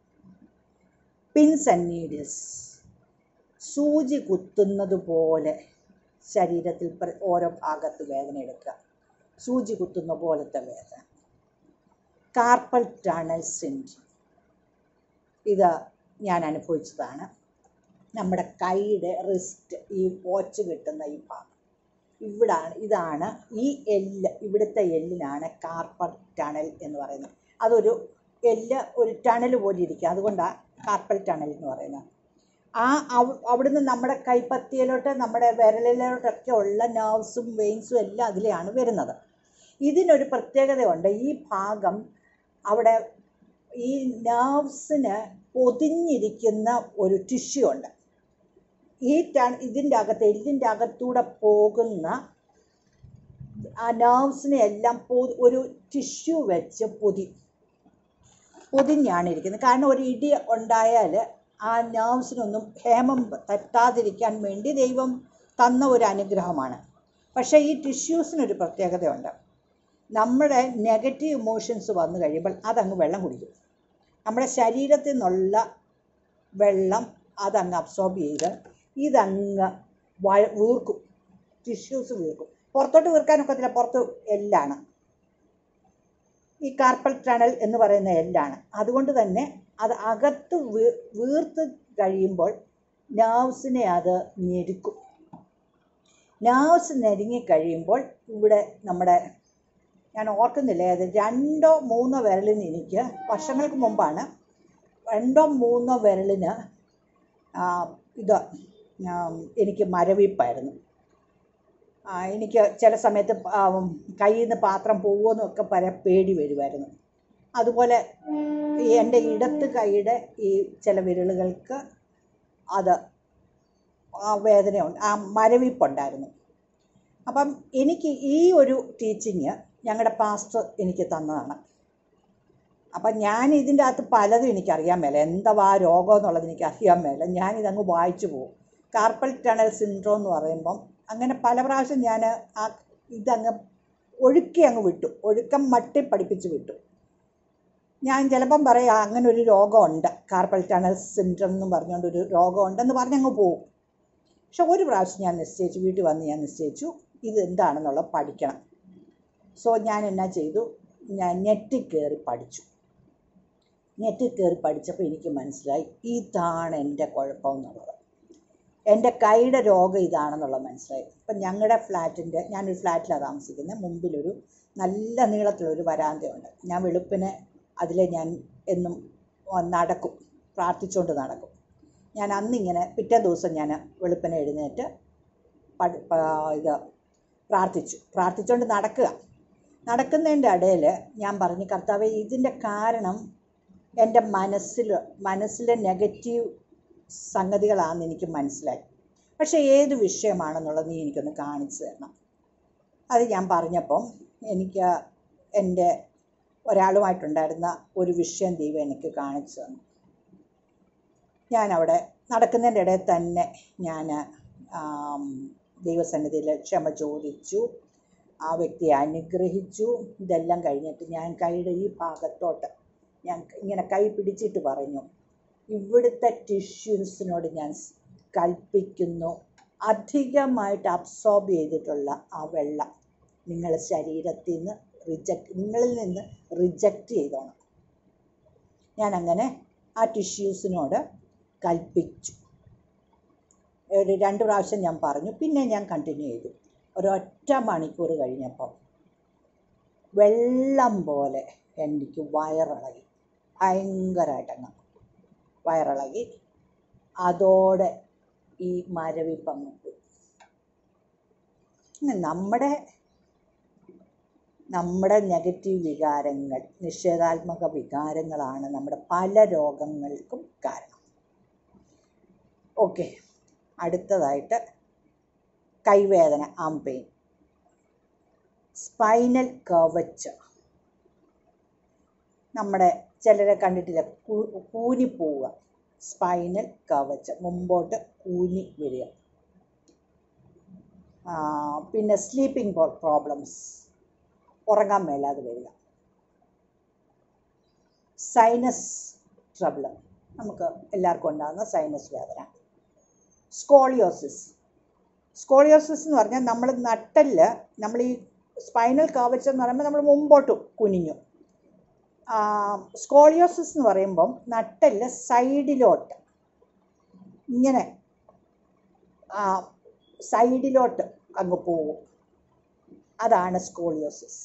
പിൻസ് ആൻഡ് നീഡിൽസ് സൂചി കുത്തുന്നത് പോലെ ശരീരത്തിൽ പ്ര- ഓരോ ഭാഗത്ത് വേദന എടുക്കുക സൂചി കുത്തുന്ന പോലത്തെ വേദന കാർപ്പൽ ടണൽ സിൻഡ്രം ഇത് ഞാൻ അനുഭവിച്ചതാണ് നമ്മുടെ കൈയുടെ റിസ്റ്റ് ഈ വാച്ച് കിട്ടുന്ന ഈ ഭാഗം ഇവിടാണ് ഇതാണ് ഈ എല്ല് ഇവിടുത്തെ എല്ലിനാണ് കാർപ്പൽ ടണൽ എന്ന് പറയുന്നത് അതൊരു എല്ല് ഒരു ടണൽ പോലെ ഇരിക്കുക അതുകൊണ്ടാണ് കാർപ്പൽ ടണൽ എന്ന് പറയുന്നത് ആ അവ- അവിടുന്ന് നമ്മുടെ കൈപ്പത്തിയിലോട്ട് നമ്മുടെ വിരലിലോട്ടൊക്കെ ഉള്ള നെർവ്സും വെയിൻസും എല്ലാം അതിലെയാണ് വരുന്നത് ഇതിനൊരു പ്രത്യേകതയുണ്ട് ഈ ഭാഗം അവിടെ ഈ നെർവ്സിന് പൊതിഞ്ഞിരിക്കുന്ന ഒരു ടിഷ്യൂ ഉണ്ട് ഈ ടൺ ഇതിൻ്റെ അകത്ത് എല്ലിൻ്റെ അകത്തൂടെ പോകുന്ന ആ നെർവ്സിനെ എല്ലാം പൊ ഒരു ടിഷ്യൂ വെച്ച് പൊതി പൊതിഞ്ഞാണ് ഇരിക്കുന്നത് കാരണം ഒരു ഇടി ഉണ്ടായാൽ ആ നെർവ്സിനൊന്നും ഹേമം തട്ടാതിരിക്കാൻ വേണ്ടി ദൈവം തന്ന ഒരു അനുഗ്രഹമാണ് പക്ഷേ ഈ ടിഷ്യൂസിനൊരു പ്രത്യേകതയുണ്ട് നമ്മുടെ നെഗറ്റീവ് ഇമോഷൻസ് വന്നു കഴിയുമ്പോൾ അതങ്ങ് വെള്ളം കുടിക്കും നമ്മുടെ ശരീരത്തിൽ നിന്നുള്ള വെള്ളം അതങ്ങ് അബ്സോർബ് ചെയ്ത് ഇതങ്ങ് വഴ വീർക്കും ടിഷ്യൂസ് വീർക്കും പുറത്തോട്ട് വീർക്കാനൊക്കത്തില്ല പുറത്ത് എല്ലാണ് ഈ കാർപ്പൽ ടണൽ എന്ന് പറയുന്ന എല്ലാണ് അതുകൊണ്ട് തന്നെ അത് അകത്ത് വീ വീർത്ത് കഴിയുമ്പോൾ നെർവ്സിനെ അത് ഞെരുക്കും നെർവ്സ് ഞെരുങ്ങി കഴിയുമ്പോൾ ഇവിടെ നമ്മുടെ ഞാൻ ഓർക്കുന്നില്ല അത് രണ്ടോ മൂന്നോ വിരലിന് എനിക്ക് വർഷങ്ങൾക്ക് മുമ്പാണ് രണ്ടോ മൂന്നോ വിരലിന് ആ, ഇത് ആ, എനിക്ക് മരവിപ്പായിരുന്നു ആ, എനിക്ക് ചില സമയത്ത് ആ, കയ്യിൽ നിന്ന് പാത്രം പോകുമെന്നൊക്കെ പല പേടി വരുമായിരുന്നു അതുപോലെ ഈ എൻ്റെ ഇടത്ത് കൈയുടെ ഈ ചില വിരലുകൾക്ക് അത് ആ വേദനയുണ്ട് ആ മരവിപ്പുണ്ടായിരുന്നു അപ്പം എനിക്ക് ഈ ഒരു ടീച്ചിങ് ഞങ്ങളുടെ പാസ്റ്റർ എനിക്ക് തന്നതാണ് അപ്പം ഞാൻ ഇതിൻ്റെ അകത്ത് പലതും എനിക്കറിയാൻ മേല എന്താ രോഗം എന്നുള്ളത് എനിക്ക് അറിയാൻ മേല ഞാനിതങ്ങ് വായിച്ചു പോകും കാർപ്പൽ ടണൽ സിൻഡ്രോം എന്ന് പറയുമ്പം അങ്ങനെ പല പ്രാവശ്യം ഞാൻ ആ ഇതങ്ങ് ഒഴുക്കി അങ്ങ് വിട്ടു ഒഴുക്കം മട്ടി പഠിപ്പിച്ച് വിട്ടു ഞാൻ ചിലപ്പം പറയാം അങ്ങനെ ഒരു രോഗമുണ്ട് കാർപ്പൽ ടണൽ സിൻഡ്രം എന്ന് പറഞ്ഞുകൊണ്ട് ഒരു രോഗമുണ്ടെന്ന് പറഞ്ഞങ്ങ് പോകും പക്ഷെ ഒരു പ്രാവശ്യം ഞാൻ നിശ്ചയിച്ചു വീട്ടിൽ വന്ന് ഞാൻ നിശ്ചയിച്ചു ഇത് എന്താണെന്നുള്ളത് പഠിക്കണം സോ ഞാൻ എന്നാ ചെയ്തു ഞാൻ നെറ്റിൽ കയറി പഠിച്ചു നെറ്റിൽ കയറി പഠിച്ചപ്പോൾ എനിക്ക് മനസ്സിലായി ഇതാണ് എൻ്റെ കുഴപ്പം എന്നുള്ളത് എൻ്റെ കൈയുടെ രോഗം ഇതാണെന്നുള്ളത് മനസ്സിലായി ഇപ്പം ഞങ്ങളുടെ ഫ്ലാറ്റിൻ്റെ ഞാനൊരു ഫ്ലാറ്റിലാണ് താമസിക്കുന്നത് മുമ്പിലൊരു നല്ല നീളത്തിലൊരു വരാന്തയുണ്ട് ഞാൻ വെളുപ്പിന് അതിൽ ഞാൻ എന്നും നടക്കും പ്രാർത്ഥിച്ചുകൊണ്ട് നടക്കും ഞാൻ അന്നിങ്ങനെ പിറ്റേ ദിവസം ഞാൻ വെളുപ്പിനെ എഴുന്നേറ്റ് പഠി പ- ഇത് പ്രാർത്ഥിച്ചു പ്രാർത്ഥിച്ചുകൊണ്ട് നടക്കുക നടക്കുന്നതിൻ്റെ ഇടയിൽ ഞാൻ പറഞ്ഞു കർത്താവെ ഇതിൻ്റെ കാരണം എൻ്റെ മനസ്സിൽ മനസ്സിലെ നെഗറ്റീവ് സംഗതികളാണെന്ന് എനിക്ക് മനസ്സിലായി പക്ഷേ ഏത് വിഷയമാണെന്നുള്ളത് നീ എനിക്കൊന്ന് കാണിച്ചു തരണം അത് ഞാൻ പറഞ്ഞപ്പം എനിക്ക് എൻ്റെ ഒരാളുമായിട്ടുണ്ടായിരുന്ന ഒരു വിഷയം ദൈവം എനിക്ക് കാണിച്ചു തന്നു ഞാൻ അവിടെ നടക്കുന്നതിൻ്റെ ഇടയിൽ തന്നെ ഞാൻ ആം, ദൈവസന്നിധിയിൽ ക്ഷമ ചോദിച്ചു ആ വ്യക്തിയെ അനുഗ്രഹിച്ചു ഇതെല്ലാം കഴിഞ്ഞിട്ട് ഞാൻ കൈയുടെ ഈ ഭാഗത്തോട്ട് ഞാൻ ഇങ്ങനെ കൈ പിടിച്ചിട്ട് പറഞ്ഞു ഇവിടുത്തെ ടിഷ്യൂസിനോട് ഞാൻ സ് കൽപ്പിക്കുന്നു അധികമായിട്ട് അബ്സോർബ് ചെയ്തിട്ടുള്ള ആ വെള്ളം നിങ്ങൾ ശരീരത്തിൽ നിന്ന് റിജക്റ്റ് നിങ്ങളിൽ നിന്ന് റിജക്റ്റ് ചെയ്തോണം ഞാൻ അങ്ങനെ ആ ടിഷ്യൂസിനോട് കൽപ്പിച്ചു ഒരു രണ്ട് പ്രാവശ്യം ഞാൻ പറഞ്ഞു പിന്നെ ഞാൻ കണ്ടിന്യൂ ചെയ്തു ഒരൊറ്റ മണിക്കൂർ കഴിഞ്ഞപ്പം വെള്ളം പോലെ എനിക്ക് വയറിളകി ഭയങ്കരമായിട്ടങ്ങ് വയറിളകി അതോടെ ഈ മരവിപ്പങ്ങ് പോയി ഇന്ന് നമ്മുടെ നമ്മുടെ നെഗറ്റീവ് വികാരങ്ങൾ നിഷേധാത്മക വികാരങ്ങളാണ് നമ്മുടെ പല രോഗങ്ങൾക്കും കാരണം ഓക്കെ അടുത്തതായിട്ട് കൈവേദന ആം പെയിൻ സ്പൈനൽ കവച്ച് നമ്മുടെ ചിലരെ കണ്ടിട്ടില്ല കൂ- കൂനിപ്പോവുക സ്പൈനൽ കവച്ച് മുമ്പോട്ട് കൂനി വരിക ആ, പിന്നെ സ്ലീപ്പിംഗ് പ്രോബ്ലംസ് ഉറങ്ങാൻ മേലാതെ വരിക സൈനസ് ട്രബിൾ നമുക്ക് എല്ലാവർക്കും ഉണ്ടാകുന്ന സൈനസ് വേദന സ്കോളിയോസിസ് സ്കോളിയോസിസ് എന്ന് പറഞ്ഞാൽ നമ്മൾ നട്ടല് നമ്മൾ ഈ സ്പൈനൽ കാവച്ച് എന്ന് പറയുമ്പോൾ നമ്മൾ മുമ്പോട്ട് കുനിഞ്ഞു സ്കോളിയോസിസ് എന്ന് പറയുമ്പം നട്ടല് സൈഡിലോട്ട് ഇങ്ങനെ ആ, സൈഡിലോട്ട് അങ്ങ് പോകും അതാണ് സ്കോളിയോസിസ്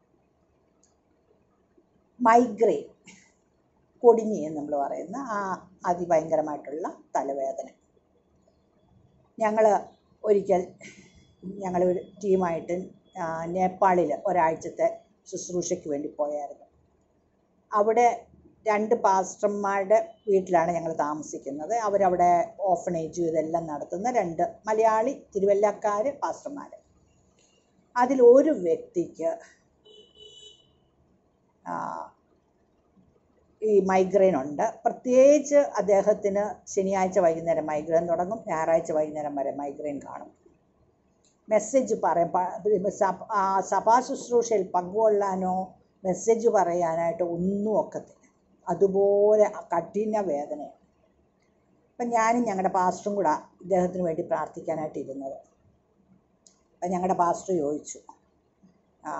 മൈഗ്രെയിൻ കൊടിഞ്ഞി എന്ന് നമ്മൾ പറയുന്ന ആ അതിഭയങ്കരമായിട്ടുള്ള തലവേദന ഞങ്ങൾ ഒരിക്കൽ ഞങ്ങൾ ഒരു ടീമായിട്ട് ആ, നേപ്പാളിൽ ഒരാഴ്ചത്തെ ശുശ്രൂഷയ്ക്ക് വേണ്ടി പോയായിരുന്നു അവിടെ രണ്ട് പാസ്റ്റർമാരുടെ വീട്ടിലാണ് ഞങ്ങൾ താമസിക്കുന്നത് അവരവിടെ ഓഫനേജ് ഇതെല്ലാം നടത്തുന്ന രണ്ട് മലയാളി തിരുവല്ലക്കാർ പാസ്റ്റർമാർ അതിൽ ഒരു വ്യക്തിക്ക് ആ, ഈ മൈഗ്രെയിൻ ഉണ്ട് പ്രത്യേകിച്ച് അദ്ദേഹത്തിന് ശനിയാഴ്ച വൈകുന്നേരം മൈഗ്രെയിൻ തുടങ്ങും ഞായറാഴ്ച വൈകുന്നേരം വരെ മൈഗ്രെയിൻ കാണും മെസ്സേജ് പറയാൻ പ- സഭ- ആ സഭാ ശുശ്രൂഷയിൽ പങ്കുകൊള്ളാനോ മെസ്സേജ് പറയാനായിട്ട് ഒന്നും ഒക്കത്തില്ല അതുപോലെ കഠിന വേദനയാണ് അപ്പം ഞാനും ഞങ്ങളുടെ പാസ്റ്ററും കൂടെ ഇദ്ദേഹത്തിന് വേണ്ടി പ്രാർത്ഥിക്കാനായിട്ട് ഇരുന്നത് അപ്പം ഞങ്ങളുടെ പാസ്റ്റർ ചോദിച്ചു ആ,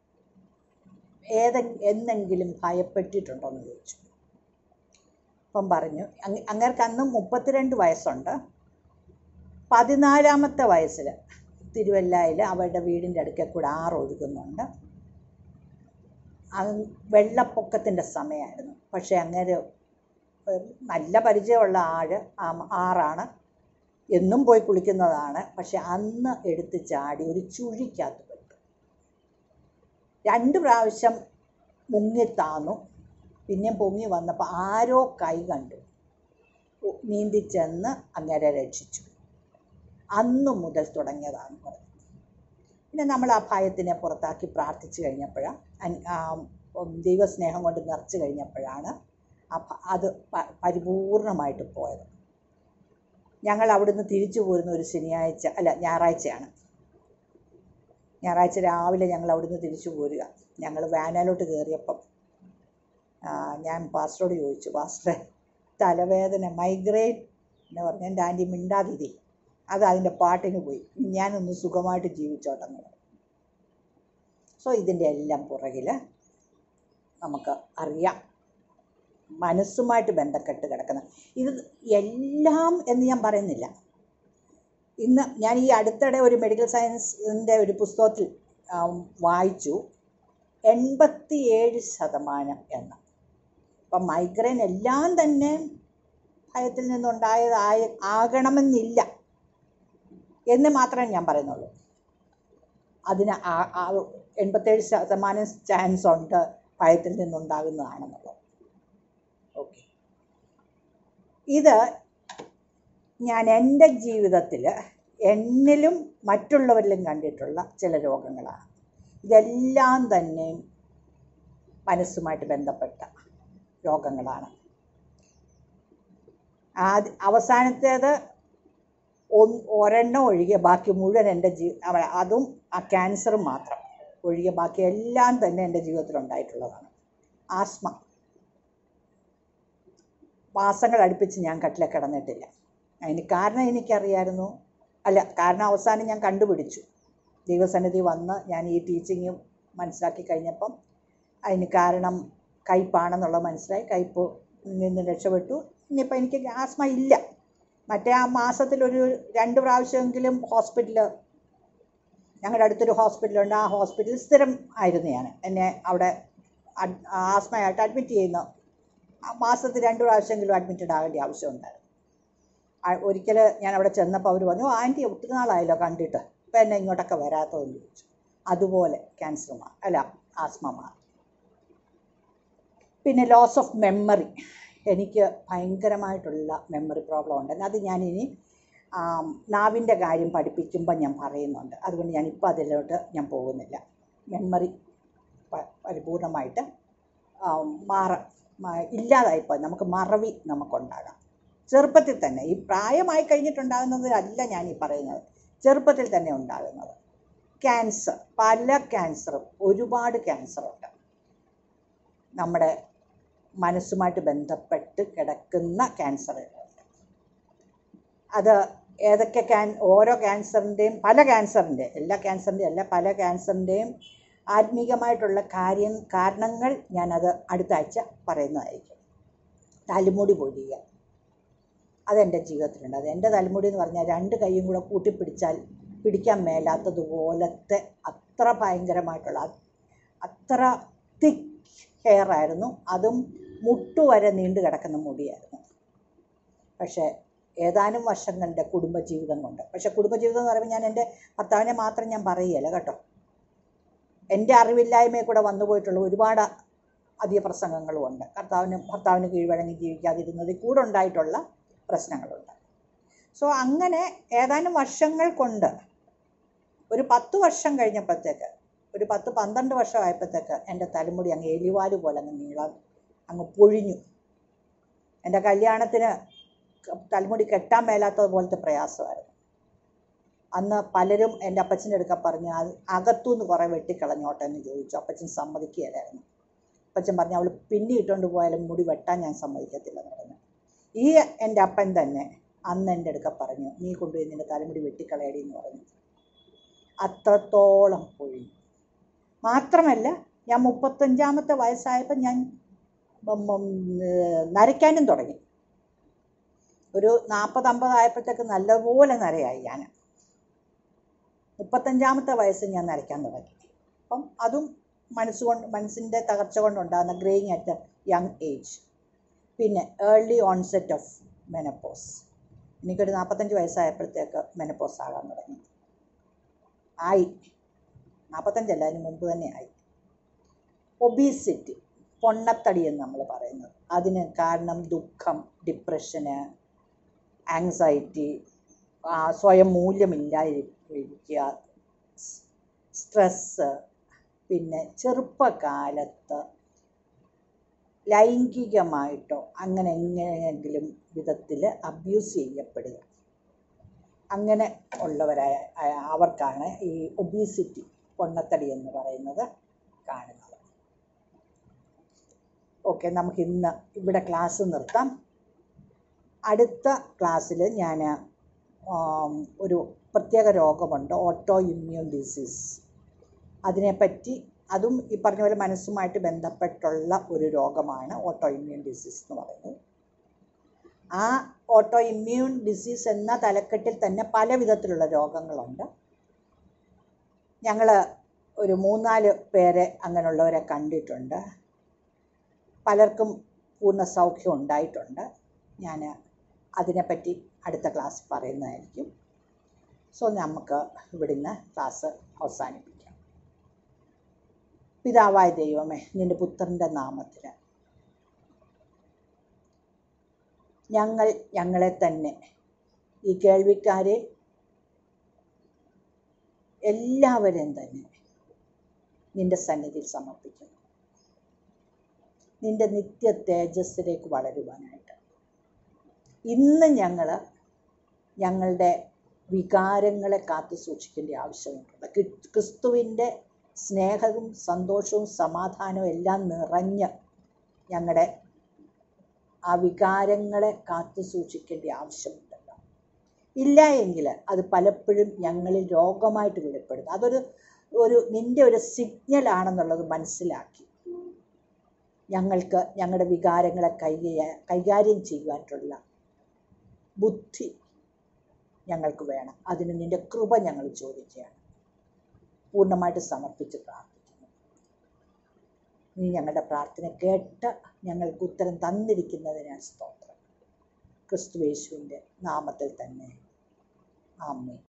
ഏതെ എന്നെങ്കിലും ഭയപ്പെട്ടിട്ടുണ്ടോ എന്ന് ചോദിച്ചു അപ്പം പറഞ്ഞു അങ്ങ- അങ്ങേർക്ക് അന്ന് മുപ്പത്തിരണ്ട് വയസ്സുണ്ട് പതിനാലാമത്തെ വയസ്സിൽ തിരുവല്ലയിൽ അവരുടെ വീടിൻ്റെ അടുക്കൽ കൂടെ ആറ് ഒഴുകുന്നുണ്ട് അത് വെള്ളപ്പൊക്കത്തിൻ്റെ സമയമായിരുന്നു പക്ഷേ അങ്ങേര് ഏഹ്, നല്ല പരിചയമുള്ള ആഴ് ആ- ആറാണ് എന്നും പോയി കുളിക്കുന്നതാണ് പക്ഷെ അന്ന് എടുത്ത് ചാടി ഒരു ചുഴിക്കകത്ത് പെട്ടു രണ്ട് പ്രാവശ്യം മുങ്ങി താന്നു പിന്നെ പൊങ്ങി വന്നപ്പോൾ ആരോ കൈ കണ്ടു ഉ- നീന്തി ചെന്ന് അങ്ങേരെ രക്ഷിച്ചു അന്നു മുതൽ തുടങ്ങിയതാണ് പറഞ്ഞത് പിന്നെ നമ്മൾ ആ ഭയത്തിനെ പുറത്താക്കി പ്രാർത്ഥിച്ചു കഴിഞ്ഞപ്പോഴാണ് ദൈവസ്നേഹം കൊണ്ട് നിറച്ച് കഴിഞ്ഞപ്പോഴാണ് ആ ഭ- അത് പ- പരിപൂർണമായിട്ട് പോയത് ഞങ്ങൾ അവിടുന്ന് തിരിച്ചു പോരുന്ന ഒരു ശനിയാഴ്ച അല്ല ഞായറാഴ്ചയാണ് ഞായറാഴ്ച രാവിലെ ഞങ്ങൾ അവിടുന്ന് തിരിച്ചു പോരുക ഞങ്ങൾ വാനാലോട്ട് കയറിയപ്പം ആ, ഞാൻ പാസ്റ്ററോട് ചോദിച്ചു പാസ്റ്ററെ തലവേദന മൈഗ്രെയിൻ എന്ന് പറഞ്ഞ എൻ്റെ ആൻറ്റി മിണ്ടാതിരി അത് അതിൻ്റെ പാട്ടിന് പോയി ഞാനൊന്ന് സുഖമായിട്ട് ജീവിച്ചോട്ടെന്ന് പറഞ്ഞു സോ ഇതിൻ്റെ എല്ലാം പുറകിൽ നമുക്ക് അറിയാം മനസ്സുമായിട്ട് ബന്ധപ്പെട്ട് കിടക്കുന്ന ഇത് എല്ലാം എന്ന് ഞാൻ പറയുന്നില്ല ഇന്ന് ഞാൻ ഈ അടുത്തിടെ ഒരു മെഡിക്കൽ സയൻസിൻ്റെ ഒരു പുസ്തകത്തിൽ ആം, വായിച്ചു എൺപത്തിയേഴ് ശതമാനം എന്ന് അപ്പം മൈഗ്രെയിൻ എല്ലാം തന്നെ ഭയത്തിൽ നിന്നുണ്ടായതായ ആകണമെന്നില്ല എന്ന് മാത്രമേ ഞാൻ പറയുന്നുള്ളൂ അതിന് ആ- ആ എൺപത്തേഴ് ശതമാനം ചാൻസ് ഉണ്ട് ഭയത്തിൽ നിന്നുണ്ടാകുന്നതാണെന്നുള്ളത് ഓക്കെ ഇത് ഞാൻ എൻ്റെ ജീവിതത്തിൽ എന്നിലും മറ്റുള്ളവരിലും കണ്ടിട്ടുള്ള ചില രോഗങ്ങളാണ് ഇതെല്ലാം തന്നെ മനസ്സുമായിട്ട് ബന്ധപ്പെട്ട രോഗങ്ങളാണ് ആദ്യ അവസാനത്തേത് ഒന്ന് ഒരെണ്ണം ഒഴികെ ബാക്കി മുഴുവൻ എൻ്റെ ജീ അവ- അതും ആ ക്യാൻസറും മാത്രം ഒഴികെ ബാക്കി എല്ലാം തന്നെ എൻ്റെ ജീവിതത്തിൽ ഉണ്ടായിട്ടുള്ളതാണ് ആസ്മ മാസങ്ങൾ അടുപ്പിച്ച് ഞാൻ കട്ടിലെ കിടന്നിട്ടില്ല അതിന് കാരണം എനിക്കറിയായിരുന്നു അല്ല കാരണം അവസാനം ഞാൻ കണ്ടുപിടിച്ചു ദൈവസന്നിധി വന്ന് ഞാൻ ഈ ടീച്ചിങ് മനസ്സിലാക്കി കഴിഞ്ഞപ്പം അതിന് കാരണം കയ്പാണെന്നുള്ളത് മനസ്സിലായി കയ്പ് നിന്ന് രക്ഷപ്പെട്ടു ഇനിയിപ്പോൾ എനിക്ക് ആസ്മ ഇല്ല മറ്റേ ആ മാസത്തിലൊരു രണ്ട് പ്രാവശ്യമെങ്കിലും ഹോസ്പിറ്റലിൽ ഞങ്ങളുടെ അടുത്തൊരു ഹോസ്പിറ്റലുണ്ട് ആ ഹോസ്പിറ്റലിൽ സ്ഥിരം ആയിരുന്നു ഞാൻ എന്നെ അവിടെ അഡ്- ആസ്മയായിട്ട് അഡ്മിറ്റ് ചെയ്യുന്ന ആ മാസത്തിൽ രണ്ട് പ്രാവശ്യമെങ്കിലും അഡ്മിറ്റഡ് ആകേണ്ട ആവശ്യമുണ്ടായിരുന്നു ഒരിക്കൽ ഞാൻ അവിടെ ചെന്നപ്പോൾ അവർ പറഞ്ഞു ആൻറ്റി ഒത്തിരി നാളായല്ലോ കണ്ടിട്ട് ഇപ്പം എന്നെ ഇങ്ങോട്ടൊക്കെ വരാത്തതെന്ന് ചോദിച്ചു അതുപോലെ ക്യാൻസർ മാ അല്ല ആസ്മ മാറി പിന്നെ ലോസ് ഓഫ് മെമ്മറി എനിക്ക് ഭയങ്കരമായിട്ടുള്ള മെമ്മറി പ്രോബ്ലം ഉണ്ട് അത് ഞാനിനി ആം, നാവിൻ്റെ കാര്യം പഠിപ്പിക്കുമ്പോൾ ഞാൻ പറയുന്നുണ്ട് അതുകൊണ്ട് ഞാനിപ്പോൾ അതിലോട്ട് ഞാൻ പോകുന്നില്ല മെമ്മറി പരിപൂർണമായിട്ട് ആം, മാറ മ- ഇല്ലാതായിപ്പോയി നമുക്ക് മറവി നമുക്കുണ്ടാകാം ചെറുപ്പത്തിൽ തന്നെ ഈ പ്രായമായി കഴിഞ്ഞിട്ടുണ്ടാകുന്നത് അല്ല ഞാൻ ഈ പറയുന്നത് ചെറുപ്പത്തിൽ തന്നെ ഉണ്ടാകുന്നത് ക്യാൻസർ പല ക്യാൻസറും ഒരുപാട് ക്യാൻസറുണ്ട് നമ്മുടെ മനസ്സുമായിട്ട് ബന്ധപ്പെട്ട് കിടക്കുന്ന ക്യാൻസറുകളുണ്ട് അത് ഏതൊക്കെ ക്യാൻ ഓരോ ക്യാൻസറിൻ്റെയും പല ക്യാൻസറിൻ്റെ എല്ലാ ക്യാൻസറിൻ്റെയും അല്ല പല ക്യാൻസറിൻ്റെയും ആത്മീകമായിട്ടുള്ള കാര്യം കാരണങ്ങൾ ഞാനത് അടുത്ത ആഴ്ച പറയുന്നതായിരിക്കും തലമുടി പൊഴിയുക അതെൻ്റെ ജീവിതത്തിലുണ്ട് അത് എൻ്റെ തലമുടി എന്ന് പറഞ്ഞാൽ രണ്ട് കൈയും കൂടെ കൂട്ടിപ്പിടിച്ചാൽ പിടിക്കാൻ മേലാത്തതുപോലത്തെ അത്ര ഭയങ്കരമായിട്ടുള്ള അ- അത്ര തിക്ക് ഹെയർ ആയിരുന്നു അതും മുട്ടുവരെ നീണ്ടു കിടക്കുന്ന മുടിയായിരുന്നു പക്ഷേ ഏതാനും വർഷങ്ങളുടെ കുടുംബജീവിതം കൊണ്ട് പക്ഷേ കുടുംബജീവിതം എന്ന് പറയുമ്പോൾ ഞാൻ എൻ്റെ ഭർത്താവിനെ മാത്രം ഞാൻ പറയുകയല്ല കേട്ടോ എൻ്റെ അറിവില്ലായ്മയിൽ കൂടെ വന്നു പോയിട്ടുള്ള ഒരുപാട് അധിക പ്രസംഗങ്ങളും ഉണ്ട് കർത്താവിന് ഭർത്താവിന് കീഴ്വഴങ്ങി ജീവിക്കാതിരുന്നതിൽ കൂടെ ഉണ്ടായിട്ടുള്ള പ്രശ്നങ്ങളുണ്ട് സോ അങ്ങനെ ഏതാനും വർഷങ്ങൾ കൊണ്ട് ഒരു പത്ത് വർഷം കഴിഞ്ഞപ്പോഴത്തേക്ക് ഒരു പത്ത് പന്ത്രണ്ട് വർഷം ആയപ്പോഴത്തേക്ക് എൻ്റെ തലമുടി അങ്ങ് എലിവാല് പോലെ അങ്ങ് നീളാൻ അങ്ങ് പൊഴിഞ്ഞു എൻ്റെ കല്യാണത്തിന് ക- തലമുടി കെട്ടാൻ മേലാത്തത് പോലത്തെ പ്രയാസമായിരുന്നു അന്ന് പലരും എൻ്റെ അപ്പച്ചൻ്റെ അടുക്ക പറഞ്ഞു അത് അകത്തുനിന്ന് കുറേ വെട്ടിക്കളഞ്ഞോട്ടെ എന്ന് ചോദിച്ചു അപ്പച്ചൻ സമ്മതിക്കുകയില്ലായിരുന്നു അപ്പച്ചൻ പറഞ്ഞു അവൾ പിന്നി ഇട്ടുകൊണ്ട് പോയാലും മുടി വെട്ടാൻ ഞാൻ സമ്മതിക്കത്തില്ലെന്ന് പറഞ്ഞു ഈ എൻ്റെ അപ്പൻ തന്നെ അന്ന് എൻ്റെ അടുക്ക പറഞ്ഞു നീ കൊണ്ടുപോയി നിൻ്റെ തലമുടി വെട്ടിക്കളയടി എന്ന് പറഞ്ഞു അത്രത്തോളം പൊഴിഞ്ഞു മാത്രമല്ല ഞാൻ മുപ്പത്തഞ്ചാമത്തെ വയസ്സായപ്പോൾ ഞാൻ ഉം, ഉം, ഏർ, നരയ്ക്കാനും തുടങ്ങി ഒരു നാൽപ്പത് അമ്പത് ആയപ്പോഴത്തേക്ക് നല്ലപോലെ നരയായി ഞാൻ മുപ്പത്തഞ്ചാമത്തെ വയസ്സ് ഞാൻ നരയ്ക്കാൻ തുടങ്ങി അപ്പം അതും മനസ്സുകൊണ്ട് മനസ്സിൻ്റെ തകർച്ച കൊണ്ടുണ്ടാകുന്ന ഗ്രേയിങ് അറ്റ് യങ് ഏജ് പിന്നെ ഏർലി ഓൺസെറ്റ് ഓഫ് മെനപ്പോസ് എനിക്കൊരു നാൽപ്പത്തഞ്ച് വയസ്സായപ്പോഴത്തേക്ക് മെനപ്പോസ് ആകാൻ തുടങ്ങി ആയി നാൽപ്പത്തഞ്ചല്ല അതിന് മുമ്പ് തന്നെ ആയി ഒബീസിറ്റി പൊണ്ണത്തടി എന്ന് നമ്മൾ പറയുന്നത് അതിന് കാരണം ദുഃഖം ഡിപ്രഷന് ആങ്സൈറ്റി സ്വയം മൂല്യമില്ലാതിരിക്കുക സ്ട്രെസ്സ് പിന്നെ ചെറുപ്പകാലത്ത് ലൈംഗികമായിട്ടോ അങ്ങനെ എങ്ങനെയെങ്കിലും വിധത്തിൽ അബ്യൂസ് ചെയ്യപ്പെടുക അങ്ങനെ ഉള്ളവരായ ആയ- അവർക്കാണ് ഈ ഒബീസിറ്റി പൊണ്ണത്തടി എന്ന് പറയുന്നത് കാണുന്നത് ഓക്കെ നമുക്ക് ഇന്ന് ഇവിടെ ക്ലാസ് നിർത്താം അടുത്ത ക്ലാസ്സിൽ ഞാൻ ഒരു പ്രത്യേക രോഗമുണ്ട് ഓട്ടോ ഇമ്മ്യൂൺ ഡിസീസ് അതിനെപ്പറ്റി അതും ഈ പറഞ്ഞ പോലെ മനസ്സുമായിട്ട് ബന്ധപ്പെട്ടുള്ള ഒരു രോഗമാണ് ഓട്ടോ ഇമ്മ്യൂൺ ഡിസീസ് എന്ന് പറയുന്നത് ആ ഓട്ടോ ഇമ്മ്യൂൺ ഡിസീസ് എന്ന തലക്കെട്ടിൽ തന്നെ പല വിധത്തിലുള്ള രോഗങ്ങളുണ്ട് ഞങ്ങൾ ഒരു മൂന്നാല് പേരെ അങ്ങനെയുള്ളവരെ കണ്ടിട്ടുണ്ട് പലർക്കും പൂർണ്ണ സൗഖ്യം ഉണ്ടായിട്ടുണ്ട് ഞാൻ അതിനെപ്പറ്റി അടുത്ത ക്ലാസ് പറയുന്നതായിരിക്കും സോ നമുക്ക് ഇവിടുന്ന് ക്ലാസ് അവസാനിപ്പിക്കാം പിതാവായ ദൈവമേ നിന്റെ പുത്രൻ്റെ നാമത്തിൽ ഞങ്ങൾ ഞങ്ങളെ തന്നെ ഈ കേൾവിക്കാരെ എല്ലാവരെയും തന്നെ നിന്റെ സന്നിധിയിൽ സമർപ്പിക്കുന്നു നിന്റെ നിത്യ തേജസ്സിലേക്ക് വളരുവാനായിട്ട് ഇന്ന് ഞങ്ങൾ ഞങ്ങളുടെ വികാരങ്ങളെ കാത്തു സൂക്ഷിക്കേണ്ട ആവശ്യമുണ്ട് കി- ക്രിസ്തുവിൻ്റെ സ്നേഹവും സന്തോഷവും സമാധാനവും എല്ലാം നിറഞ്ഞ് ഞങ്ങളുടെ ആ വികാരങ്ങളെ കാത്തു സൂക്ഷിക്കേണ്ട ആവശ്യമുണ്ടല്ലോ ഇല്ല എങ്കിൽ അത് പലപ്പോഴും ഞങ്ങളിൽ രോഗമായിട്ട് വെളിപ്പെടുന്നു അതൊരു ഒരു നിൻ്റെ ഒരു സിഗ്നൽ ആണെന്നുള്ളത് മനസ്സിലാക്കി ഞങ്ങൾക്ക് ഞങ്ങളുടെ വികാരങ്ങളെ കൈകാ കൈകാര്യം ചെയ്യുവാനുള്ള ബുദ്ധി ഞങ്ങൾക്ക് വേണം അതിന് നിൻ്റെ കൃപ ഞങ്ങൾ ചോദിക്കുകയാണ് പൂർണ്ണമായിട്ട് സമർപ്പിച്ച് പ്രാർത്ഥിക്കുന്നു നീ ഞങ്ങളുടെ പ്രാർത്ഥന കേട്ട് ഞങ്ങൾക്ക് ഉത്തരം തന്നിരിക്കുന്നതിനാൽ സ്തോത്രം ക്രിസ്തുവേശുവിൻ്റെ നാമത്തിൽ തന്നെ ആമേ